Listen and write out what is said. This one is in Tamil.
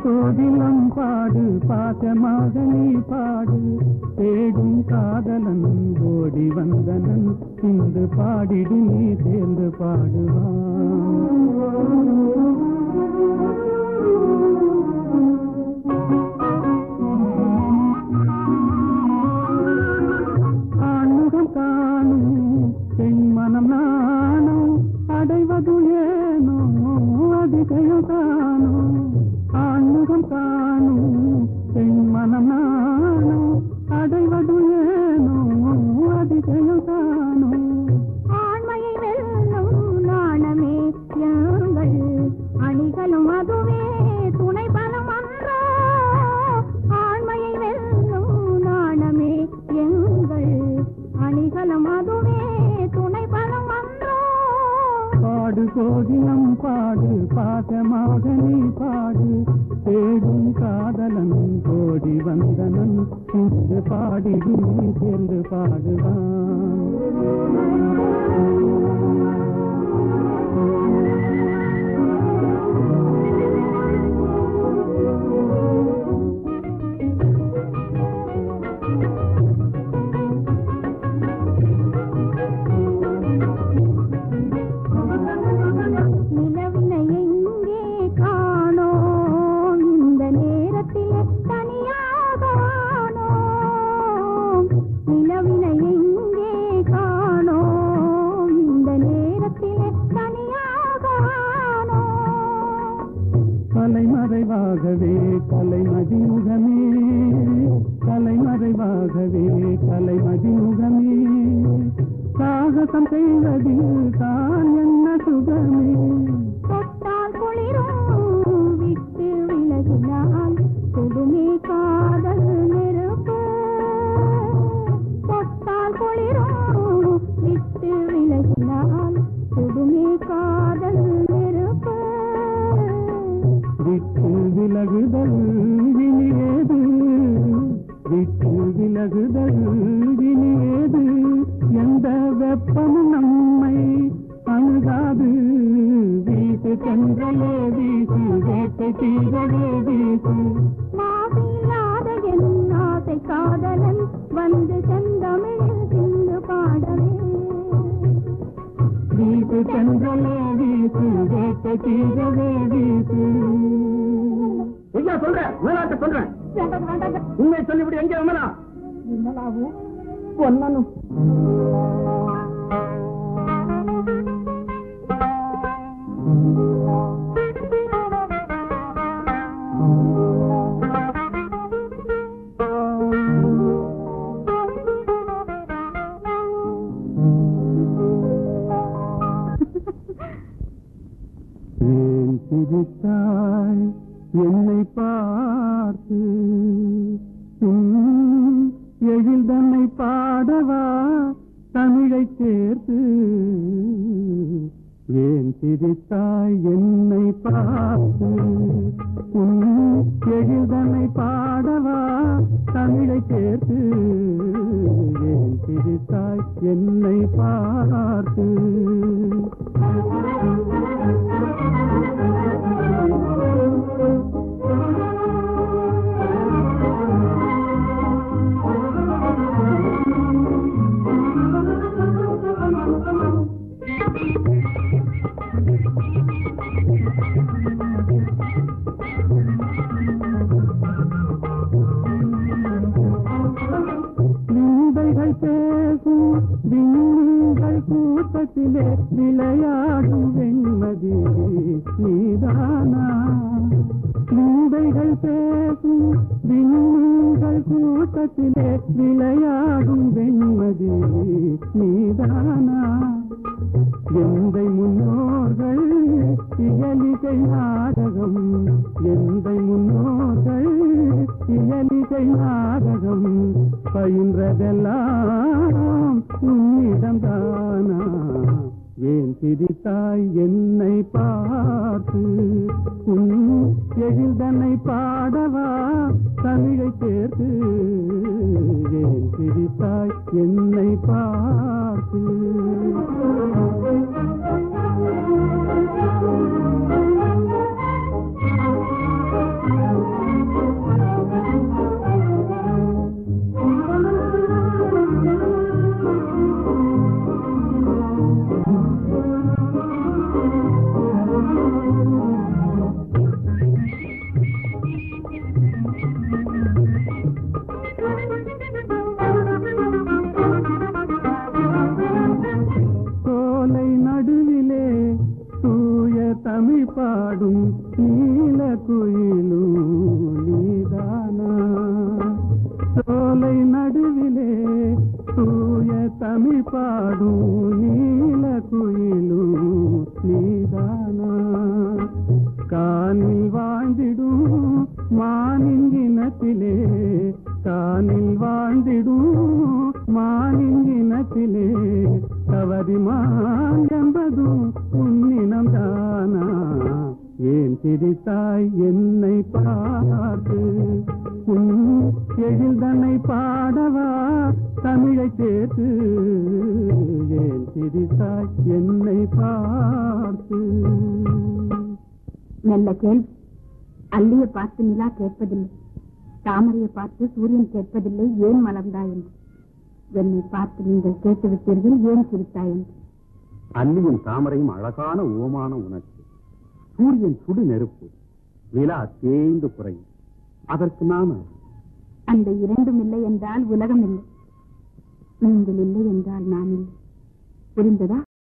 கோவிலம் பாடு பாசமாக நீ பாடு தேடும் காதலன் ஓடி வந்தனன் இன்று பாடிடு நீ சேர்ந்து பாடுவான் ஆண்முகம் காணும் பெண் மனம் நானும் அடைவது ஏனோ அதிசயம் காணும் ஆண்முகம் காணும் பெண் மனம் நானும் அடைவது ஏனோ அதிசயம் காணும் ஆண்மையை வெல்லும் நாணமே யாங்கள் அணிகளும் அதுவே துணை பலம் அன்றோ ஆண்மையை வெல்லும் நாணமே எங்கள் அணிகளும் அதுவே துணை பலம் அன்றோ பாடு கோகிலம் பாடு பாசமாக நீ பாடு தேடும் காதலன் கோடி வந்தனன் இன்று பாடிடு நீ சேர்ந்து பாடுவான் நிலவினை எங்கே காணோம் இந்த நேரத்திலே தனியாக ஆனோம் நிலவினை எங்கே காணோம் இந்த நேரத்திலே தனியாக ஆனோம் கலைமறைவாகவே கலைமதி முகமே கலைமறைவாகவே கலைமதி முகமே சாகசம் செய்வதில் தான் என்ன சுகமே தொட்டால் குளிரும் விட்டு விலகினால் கொடுமே காதல் நெருப்பு தொட்டால் குளிரும் விட்டு விலகினால் கொடுமே காதல் நெருப்பு விட்டு விலகுதல் வினியேது விட்டு விலகுதல் வினியேது எந்த வெப்பமும் நம்மை அணுகாது வீட்டு சென்றலே வீசு வேட்டை தீரவே வீசு மாசில்லாத என் ஆசை காதலன் வந்து செந்தமிழில் சிந்து பாடவே வீட்டு சென்றலே வீசு வேட்டை தீரவே வீசு ஐயா சொல்றேன் மேலாட்ட சொல்றேன் வேண்டாம் வேண்டாம் உண்மை சொல்லிவிடு எங்கே அம்மனா விமலாவும் பொன்னனும் ஏன் சிரித்தாய் என்னை பார்த்து உன் எழில் தன்னை பாடவா தமிழை சேர்த்து ஏன் சிரித்தாய் என்னை பார்த்து உன் எழில் தன்னை பாடவா தமிழை சேர்த்து ஏன் சிரித்தாய் என்னை பார்த்து விந்தைகள் பேசும் விண்கள் கூட்டத்திலே விளையாடும் வெண்மதி நீதானா விந்தைகள் பேசும் விண்கள் கூட்டத்திலே விளையாடும் வெண்மதி நீதானா எந்தை முன்னோர்கள் இயலிசை நாடகம் எந்தை முன்னோர்கள் இயலிசை நாடகம் பயின்றதெல்லாம் உன்னிடம்தானா ஏன் சிரித்தாய் என்னை பார்த்து உன் எழில்தனை பாடவா தமிழை சேர்த்து ஏன் சிரித்தாய் என்னை பார்த்து Thank you. தமிழ் பாடும் நீல குயிலும் நீதானா சோலை நடுவிலே தூய தமிழ் பாடும் நீல குயிலும் நீதானா காணில் வாழ்ந்திடும் மானின் இனத்திலே காணில் வாழ்ந்திடும் மானின் இனத்திலே தவறிமான் என்பதும் உன்னினம் தானா ஏன் சிரித்தாய் என்னை பார்த்து உன் எழில் தன்னை பாடவா தமிழை சேர்த்து ஏன் சிரித்தாய் என்னை பார்த்து நல்ல கேள்வி அல்லியை பார்த்து நிலா கேட்பதில்லை தாமரையை பார்த்து சூரியன் கேட்பதில்லை ஏன் மலர்ந்தாய் என்று என்னை பார்த்து நீங்கள் கேட்டு விட்டீர்கள் ஏன் சிரித்தாய் என்று அல்லியும் தாமரையும் அழகான ஓமான உணர்ச்சி சூரியன் சுடு நெருப்பு நிலா தேய்ந்து குறையும் அதற்கு நான் அந்த இரண்டும் இல்லை என்றால் உலகம் இல்லை நீங்கள் இல்லை என்றால் நான் இல்லை புரிந்ததா